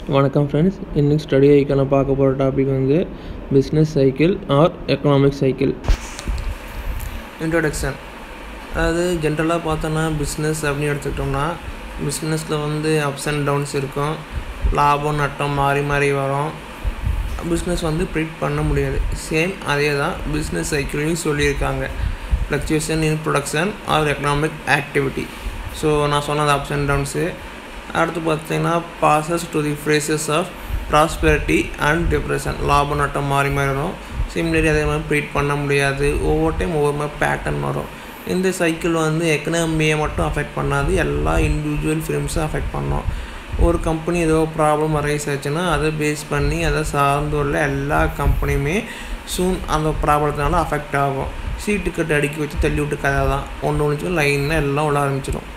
வணக்கம் ஃப்ரெண்ட்ஸ் இன்னைக்கு ஸ்டடி ஐக்கான பார்க்க போகிற டாபிக் வந்து business cycle or economic cycle introduction அதாவது ஜென்ரலாக பார்த்தோன்னா பிஸ்னஸ் அப்படின்னு எடுத்துக்கிட்டோம்னா பிஸ்னஸில் வந்து அப்ஸ் அண்ட் டவுன்ஸ் இருக்கும் லாபம் நட்டம் மாறி மாறி வரும் பிஸ்னஸ் வந்து ப்ரிட் பண்ண முடியாது சேம் அதே தான் பிஸ்னஸ் சைக்கிளையும் சொல்லியிருக்காங்க fluctuation in production or economic activity so நான் சொன்னது அப்ஸ் அண்ட் டவுன்ஸு அடுத்து பார்த்தீங்கன்னா passes to the phases of prosperity and depression லாப நட்டம் மாறி மாறி வரும் சிமிலரி அதே மாதிரி ப்ரீட் பண்ண முடியாது ஒவ்வொரு டைம் ஒவ்வொரு மாதிரி பேட்டர்ன் வரும் இந்த சைக்கிள் வந்து எக்கனாமியை மட்டும் அஃபெக்ட் பண்ணாது எல்லா இண்டிவிஜுவல் ஃபிலிம்ஸும் அஃபெக்ட் பண்ணோம் ஒரு கம்பெனி ஏதோ ப்ராப்ளம் அரைஸ் ஆச்சுன்னா அதை பேஸ் பண்ணி அதை சார்ந்து உள்ள எல்லா கம்பெனியுமே சூன் அந்த ப்ராப்ளத்தினால அஃபெக்ட் ஆகும் சீட்டு கட்டு அடுக்கி வச்சு தள்ளி விட்டு கதை தான் ஒன்று ஒன்று லைனாக எல்லாம் உள்ள ஆரம்பிச்சிடும்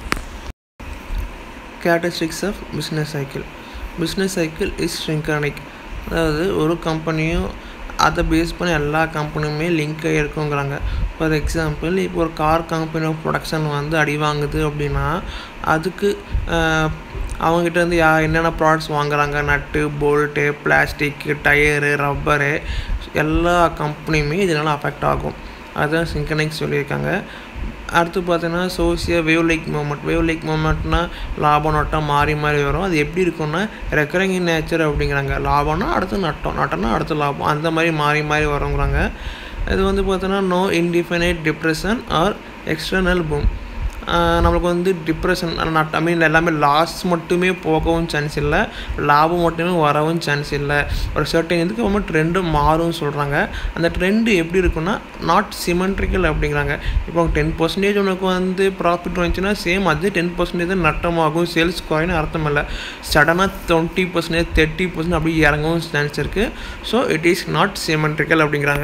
characteristics of business cycle business cycle is synchronic அதாவது ஒரு கம்பெனியும் அதை பேஸ் பண்ணி எல்லா கம்பெனியுமே லிங்க் ஆகிருக்குங்கிறாங்க ஃபார் எக்ஸாம்பிள் இப்போ ஒரு கார் கம்பெனி ப்ரொடக்ஷன் வந்து அடி வாங்குது அப்படின்னா அதுக்கு அவங்ககிட்ட இருந்து யா என்னென்ன ப்ராடக்ட்ஸ் வாங்குறாங்க நட்டு போல்ட்டு பிளாஸ்டிக்கு டயரு ரப்பரு எல்லா கம்பெனியுமே இதனால் அஃபெக்ட் ஆகும் அதுதான் சிங்கனிக் சொல்லியிருக்காங்க அடுத்து பார்த்தீங்கன்னா social wave like movement wave like மூமெண்ட்னா லாபம் நட்டம் மாறி மாறி வரும் அது எப்படி இருக்கும்னா ரெக்கரிங் இன் நேச்சர் அப்படிங்கிறாங்க லாபம்னா அடுத்து நட்டம் நட்டம்னா அடுத்து லாபம் அந்த மாதிரி மாறி மாறி வருங்கிறாங்க இது வந்து பார்த்தோன்னா no indefinite depression or external boom நம்மளுக்கு வந்து டிப்ரெஷன் நட் ஐ மீன் எல்லாமே லாஸ் மட்டுமே போகவும் சான்ஸ் இல்லை லாபம் மட்டுமே வரவும் சான்ஸ் இல்லை ஒரு சர்டன் இதுக்கு ரொம்ப ட்ரெண்டு மாறும் சொல்கிறாங்க அந்த ட்ரெண்டு எப்படி இருக்குன்னா நாட் சிமெண்ட்ரிக்கல் அப்படிங்கிறாங்க இப்போ டென் பர்சன்டேஜ் உனக்கு வந்து ப்ராஃபிட் வந்துச்சுன்னா சேம் அது டென் பர்சன்டேஜ் தான் நட்டமாகும் சேல்ஸ் குறைன்னு அர்த்தம் இல்லை சடனாக டுவெண்ட்டி பர்சன்டேஜ் தேர்ட்டி பர்சன்ட் அப்படி இறங்கவும் சான்ஸ் இருக்குது so it is not symmetrical அப்படிங்கிறாங்க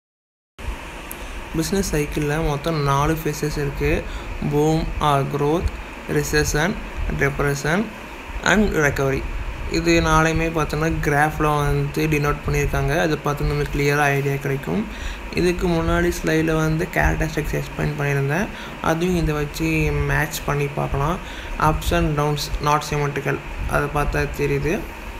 பிஸ்னஸ் சைக்கிளில் மொத்தம் நாலு ஃபேஸஸ் இருக்குது boom or growth recession depression and recovery இது நாளையுமே பார்த்தோன்னா கிராஃபில் வந்து டினோட் பண்ணியிருக்காங்க அது பார்த்து நமக்கு கிளியராக ஐடியா கிடைக்கும் இதுக்கு முன்னாடி ஸ்லைடில் வந்து கேரக்டரிஸ்டிக்ஸ் எக்ஸ்பிளைன் பண்ணியிருந்தேன் அதையும் இதை வச்சு மேட்ச் பண்ணி பார்க்கலாம் ups and downs not symmetrical அதை பார்த்தா தெரியுது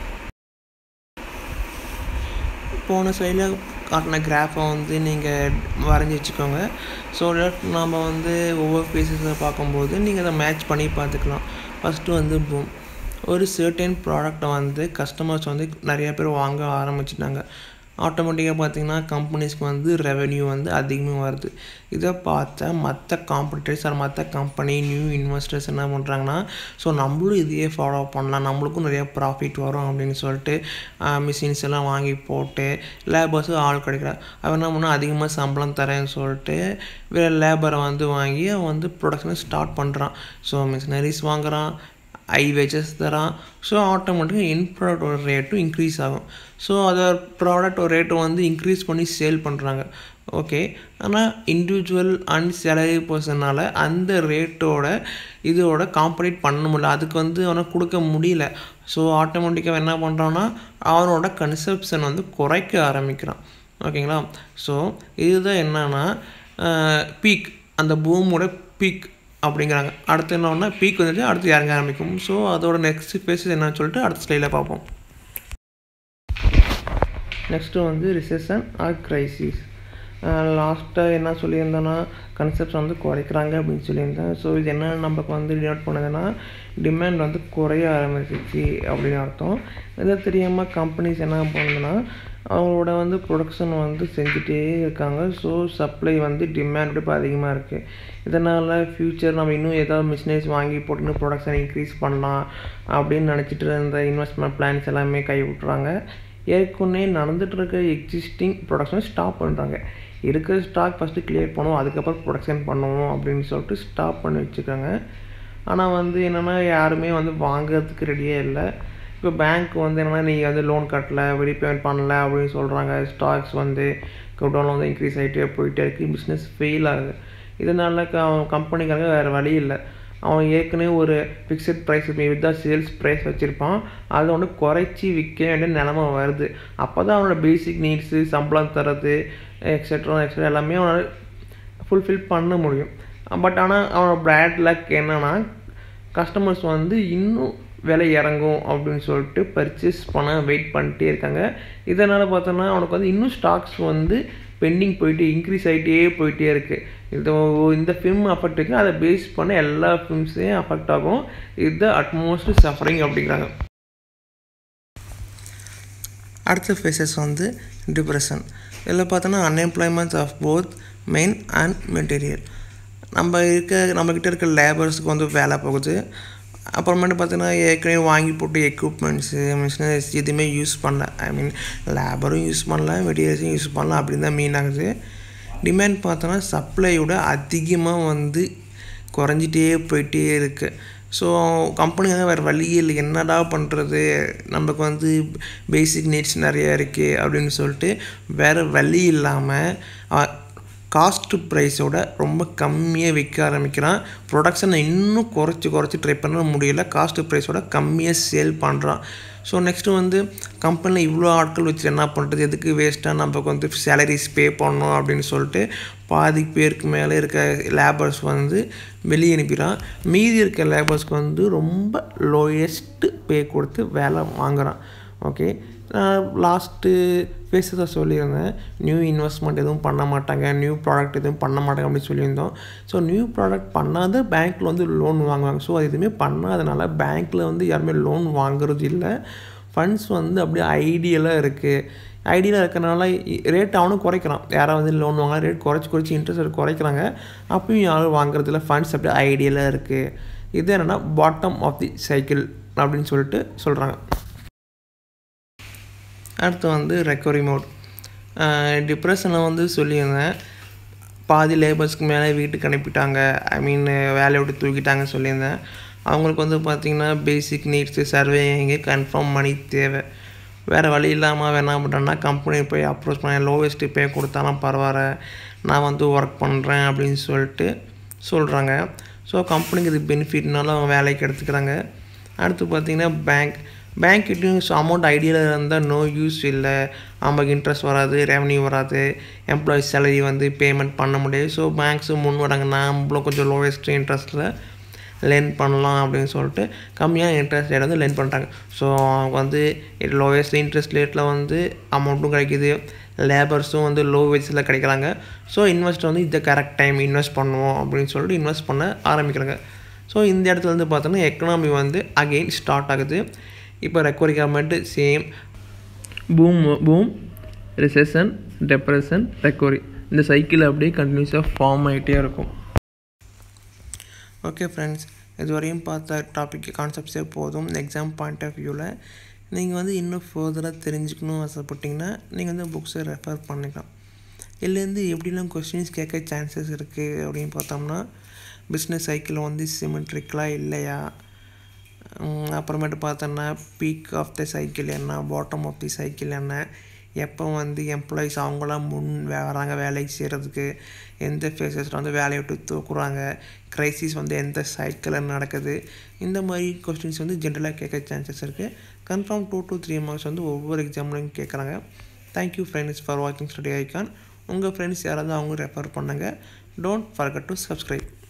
போன சைடில் காட்டின கிராஃபை வந்து நீங்கள் வரைஞ்சி வச்சுக்கோங்க ஸோ தட் நாம் வந்து ஒவ்வொரு ஃபேஸஸை பார்க்கும்போது நீங்கள் அதை மேட்ச் பண்ணி பார்த்துக்கலாம் ஃபஸ்ட்டு வந்து பூம் ஒரு சர்டன் ப்ராடக்டை வந்து கஸ்டமர்ஸ் வந்து நிறைய பேர் வாங்க ஆரம்பிச்சிட்டாங்க ஆட்டோமேட்டிக்காக பார்த்தீங்கன்னா கம்பெனிஸ்க்கு வந்து ரெவென்யூ வந்து அதிகமாக வருது இதை பார்த்தா மற்ற காம்படிட்டர்ஸ் ஆர் மற்ற கம்பெனி நியூ இன்வெஸ்டர்ஸ் என்ன பண்ணுறாங்கன்னா ஸோ நம்மளும் இதையே ஃபாலோ பண்ணலாம் நம்மளுக்கும் நிறைய ப்ராஃபிட் வரும் அப்படின்னு சொல்லிட்டு மிஷின்ஸ் எல்லாம் வாங்கி போட்டு லேபர்ஸும் ஆள் கிடைக்கிறா அவன் என்ன பண்ணால் அதிகமாக சம்பளம் தரேன்னு சொல்லிட்டு வேறு லேபரை வந்து வாங்கி அவன் வந்து ப்ரொடக்ஷனை ஸ்டார்ட் பண்ணுறான் ஸோ மிஷினரிஸ் வாங்குகிறான் ஐ வேஜஸ் தரான் ஸோ ஆட்டோமேட்டிக்காக இன் ப்ராடக்டோட ரேட்டும் இன்க்ரீஸ் ஆகும் ஸோ அதை ப்ராடக்டோட ரேட்டும் வந்து இன்க்ரீஸ் பண்ணி சேல் பண்ணுறாங்க ஓகே ஆனால் இண்டிவிஜுவல் அண்ட் சேலரி பர்சனால் அந்த ரேட்டோட இதோட காம்படேட் பண்ண முடியல அதுக்கு வந்து அவனை கொடுக்க முடியல ஸோ ஆட்டோமேட்டிக்காக என்ன பண்ணுறான்னா அவனோட கன்சப்ஷன் வந்து குறைக்க ஆரம்பிக்கிறான் ஓகேங்களா ஸோ இதுதான் என்னன்னா பீக் அந்த பூமோட பீக் அப்படிங்கிறாங்க அடுத்து என்ன ஒன்றா பீக் வந்துட்டு அடுத்து இறங்க ஆரம்பிக்கும் ஸோ அதோட நெக்ஸ்ட் ஃபேஸஸ் என்னன்னு சொல்லிட்டு அடுத்த ஸ்லைடில் பார்ப்போம் நெக்ஸ்ட்டு வந்து ரிசெஷன் ஆர் க்ரைசிஸ் லாஸ்ட்டாக என்ன சொல்லியிருந்தேன்னா கன்செப்ட்ஸ் வந்து குறைக்கிறாங்க அப்படின்னு சொல்லியிருந்தேன் ஸோ இது என்ன நமக்கு வந்து டினோட் பண்ணுதுன்னா டிமாண்ட் வந்து குறைய ஆரம்பிச்சிச்சு அப்படின்னு அர்த்தம் இதை தெரியாமல் கம்பெனிஸ் என்ன பண்ணுதுன்னா அவங்களோட வந்து ப்ரொடக்ஷன் வந்து செஞ்சுட்டே இருக்காங்க ஸோ சப்ளை வந்து டிமாண்ட் இப்போ அதிகமாக இருக்குது இதனால் ஃப்யூச்சர் நம்ம இன்னும் ஏதாவது மிஷினரிஸ் வாங்கி போட்டு இன்னும் ப்ரொடக்ஷன் இன்க்ரீஸ் பண்ணலாம் அப்படின்னு நினச்சிட்டு இருந்த இன்வெஸ்ட்மெண்ட் பிளான்ஸ் எல்லாமே கை விட்டுறாங்க ஏற்கனவே நடந்துகிட்டு இருக்க எக்ஸிஸ்டிங் ப்ரொடக்ஷனை ஸ்டாப் பண்ணுறாங்க இருக்கிற ஸ்டாக் ஃபஸ்ட்டு கிளியர் பண்ணுவோம் அதுக்கப்புறம் ப்ரொடக்ஷன் பண்ணுவோம் அப்படின்னு சொல்லிட்டு ஸ்டாப் பண்ணி வச்சுருக்காங்க ஆனால் வந்து என்னென்னா யாருமே வந்து வாங்குறதுக்கு ரெடியாக இல்லை இப்போ பேங்க் வந்து என்னென்னா நீங்கள் வந்து லோன் கட்டல ரீபேமெண்ட் பண்ணல அப்படின்னு சொல்கிறாங்க ஸ்டாக்ஸ் வந்து குடோனில் வந்து இன்க்ரீஸ் ஆகிட்டே போயிட்டே இருக்குது பிஸ்னஸ் ஃபெயில் ஆகுது இதனால க கம்பெனிக்காக வேறு வழி இல்லை அவன் ஏற்கனவே ஒரு ஃபிக்ஸட் ப்ரைஸ் இதுதான் சேல்ஸ் ப்ரைஸ் வச்சுருப்பான் அதை வந்து குறைச்சி விற்க வேண்டிய நிலமை வருது அப்போ தான் அவனோட பேசிக் நீட்ஸு சம்பளம் தரது எக்ஸட்ரா எக்ஸட்ரா எல்லாமே அவனால் ஃபுல்ஃபில் பண்ண முடியும் பட் ஆனால் அவனோட பேட் லக் என்னென்னா கஸ்டமர்ஸ் வந்து இன்னும் விலை இறங்கும் அப்படின்னு சொல்லிட்டு பர்ச்சேஸ் பண்ண வெயிட் பண்ணிட்டே இருக்காங்க இதனால் பார்த்தோன்னா அவனுக்கு வந்து இன்னும் ஸ்டாக்ஸ் வந்து பெண்டிங் போயிட்டு இன்க்ரீஸ் ஆகிட்டே போயிட்டே இருக்குது இந்த இந்த ஃபிலிம் அஃபெக்ட் இருக்கு அதை பேஸ் பண்ண எல்லா ஃபிலிம்ஸையும் அஃபெக்ட் ஆகும் இது அட்மோஸ்ட் சஃபரிங் அப்படிங்கிறாங்க அடுத்த ஃபேஸஸ் வந்து டிப்ரெஷன் இதில் பார்த்தோன்னா unemployments of both men and material நம்ம இருக்க நம்மக்கிட்ட இருக்க லேபர்ஸுக்கு வந்து வேலை போகுது அப்புறமேட்டு பார்த்தீங்கன்னா ஏற்கனவே வாங்கி போட்டு எக்யூப்மெண்ட்ஸு மிஷினரிஸ் எதுவுமே யூஸ் பண்ணல ஐ மீன் லேபரும் யூஸ் பண்ணல மெட்டீரியல்ஸும் யூஸ் பண்ணல அப்படின்னு தான் மீன் ஆகுது டிமாண்ட் பார்த்தோன்னா சப்ளையோட அதிகமாக வந்து குறைஞ்சிட்டே போயிட்டே இருக்குது ஸோ கம்பெனிக்காக வேறு வழியே இல்லை என்னடா பண்ணுறது நமக்கு வந்து பேசிக் நீட்ஸ் நிறையா இருக்குது அப்படின்னு சொல்லிட்டு வேறு வழி இல்லாமல் காஸ்ட்டு ப்ரைஸோட ரொம்ப கம்மியாக விற்க ஆரம்பிக்கிறான் ப்ரொடக்ஷனை இன்னும் குறைச்சி குறைச்சி ட்ரை பண்ண முடியல காஸ்ட்டு ப்ரைஸோட கம்மியாக சேல் பண்ணுறான் ஸோ நெக்ஸ்ட்டு வந்து கம்பெனியில் இவ்வளோ ஆட்கள் வச்சு என்ன பண்ணுறது எதுக்கு வேஸ்ட்டாக நமக்கு வந்து சேலரிஸ் பே பண்ணணும் அப்படின்னு சொல்லிட்டு பாதி பேருக்கு மேலே இருக்க லேபர்ஸ் வந்து வெளியே அனுப்பிடுறான் மீதி இருக்க லேபர்ஸ்க்கு வந்து ரொம்ப லோயஸ்ட்டு பே கொடுத்து வேலை வாங்குகிறான் ஓகே லாஸ்ட்டு ஃபேஸஸாக சொல்லியிருந்தேன் நியூ இன்வெஸ்ட்மெண்ட் எதுவும் பண்ண மாட்டாங்க நியூ ப்ராடக்ட் எதுவும் பண்ண மாட்டாங்க அப்படின்னு சொல்லியிருந்தோம் ஸோ நியூ ப்ராடக்ட் பண்ணாத பேங்க்கில் வந்து லோன் வாங்குவாங்க ஸோ அது எதுவுமே பண்ணாதனால பேங்க்கில் வந்து யாருமே லோன் வாங்குறது இல்லை ஃபண்ட்ஸ் வந்து அப்படியே ஐடியலாக இருக்குது ஐடியலாக இருக்கிறனால ரேட் அவனும் குறைக்கிறான் யாராவது வந்து லோன் வாங்கலாம் ரேட் குறைச்சி குறைச்சி இன்ட்ரெஸ்ட் ரேட் குறைக்கிறாங்க அப்பயும் யாரும் வாங்குறதில்ல ஃபண்ட்ஸ் அப்படியே ஐடியலாக இருக்குது இது என்னென்னா பாட்டம் ஆஃப் தி சைக்கிள் அப்படின்னு சொல்லிட்டு சொல்கிறாங்க அடுத்து வந்து ரெக்கவரி மோட் டிப்ரெஷனை வந்து சொல்லியிருந்தேன் பாதி லேபர்ஸ்க்கு மேலே வீட்டுக்கு அனுப்பிட்டாங்க ஐ மீன் வேலையை விட்டு தூக்கிட்டாங்க சொல்லியிருந்தேன் அவங்களுக்கு வந்து பார்த்திங்கன்னா பேசிக் நீட்ஸு சர்வே எங்கே கன்ஃபார்ம் பண்ணி தேவை வேறு வழி இல்லாமல் என்ன பண்ணுறேன்னா கம்பெனி போய் அப்ரோச் பண்ண லோவஸ்ட்டு பே கொடுத்தாலும் பரவாயில்ல நான் வந்து ஒர்க் பண்ணுறேன் அப்படின்னு சொல்லிட்டு சொல்கிறாங்க ஸோ கம்பெனிக்கு இது பெனிஃபிட்னால அவங்க வேலைக்கு எடுத்துக்கிறாங்க அடுத்து பார்த்திங்கன்னா பேங்க் பேங்க்கிட்டையும் அமௌண்ட் ஐடியாவில் இருந்தால் நோ யூஸ் இல்லை நமக்கு இன்ட்ரெஸ்ட் வராது ரெவன்யூ வராது எம்ப்ளாயிஸ் சேலரி வந்து பேமெண்ட் பண்ண முடியாது ஸோ பேங்க்ஸும் முன் வராங்க நம்மளும் கொஞ்சம் லோவஸ்ட் இன்ட்ரெஸ்ட்டில் லென் பண்ணலாம் அப்படின்னு சொல்லிட்டு கம்மியாக இன்ட்ரெஸ்ட் ரேட் வந்து லென் பண்ணுறாங்க ஸோ அவங்க வந்து லோவஸ்ட் இன்ட்ரெஸ்ட் ரேட்டில் வந்து அமௌண்ட்டும் கிடைக்கிது லேபர்ஸும் வந்து லோ வேஜஸில் கிடைக்கிறாங்க ஸோ இன்வெஸ்ட் வந்து இந்த கரெக்ட் டைம் இன்வெஸ்ட் பண்ணுவோம் அப்படின்னு சொல்லிட்டு இன்வெஸ்ட் பண்ண ஆரம்பிக்கிறாங்க ஸோ இந்த இடத்துல வந்து பார்த்தோன்னா எக்கனாமி வந்து அகெயின் ஸ்டார்ட் ஆகுது இப்போ recovery government same boom boom recession depression recovery இந்த சைக்கிள் அப்படியே கண்டினியூஸாக ஃபார்ம் ஆகிட்டே இருக்கும் ஓகே ஃப்ரெண்ட்ஸ் இதுவரையும் பார்த்த டாபிக் கான்செப்ட்ஸே போதும் எக்ஸாம் பாயிண்ட் ஆஃப் வியூவில் நீங்கள் வந்து இன்னும் ஃபர்தராக தெரிஞ்சுக்கணும் ஆசைப்பட்டிங்கன்னா நீங்கள் வந்து புக்ஸை ரெஃபர் பண்ணிக்கலாம் இதுலேருந்து எப்படிலாம் கொஸ்டின்ஸ் கேட்க சான்சஸ் இருக்குது அப்படின்னு பார்த்தோம்னா பிஸ்னஸ் சைக்கிள் வந்து சிமெட்ரிக்கலாக இல்லையா அப்புறமேட்டு பார்த்தோன்னா பீக் ஆஃப் த சைக்கிள் என்ன பாட்டம் ஆஃப் தி சைக்கிள் என்ன எப்போ வந்து எம்ப்ளாயிஸ் அவங்களாம் முன் வராங்க வேலைக்கு செய்கிறதுக்கு எந்த ஃபேஸஸில் வந்து வேலையை விட்டு தூக்குறாங்க க்ரைசிஸ் வந்து எந்த சைக்கிளில் நடக்குது இந்த மாதிரி கொஸ்டின்ஸ் வந்து ஜென்ரலாக கேட்க சான்சஸ் இருக்குது confirm two to three marks வந்து ஒவ்வொரு எக்ஸாம்லையும் கேட்குறாங்க தேங்க்யூ ஃப்ரெண்ட்ஸ் ஃபார் வாட்சிங் ஸ்டடி ஐக்கான் உங்கள் ஃப்ரெண்ட்ஸ் யாராவது அவங்க ரெஃபர் பண்ணுங்கள் டோன்ட் ஃபர்கட் டு சப்ஸ்கிரைப்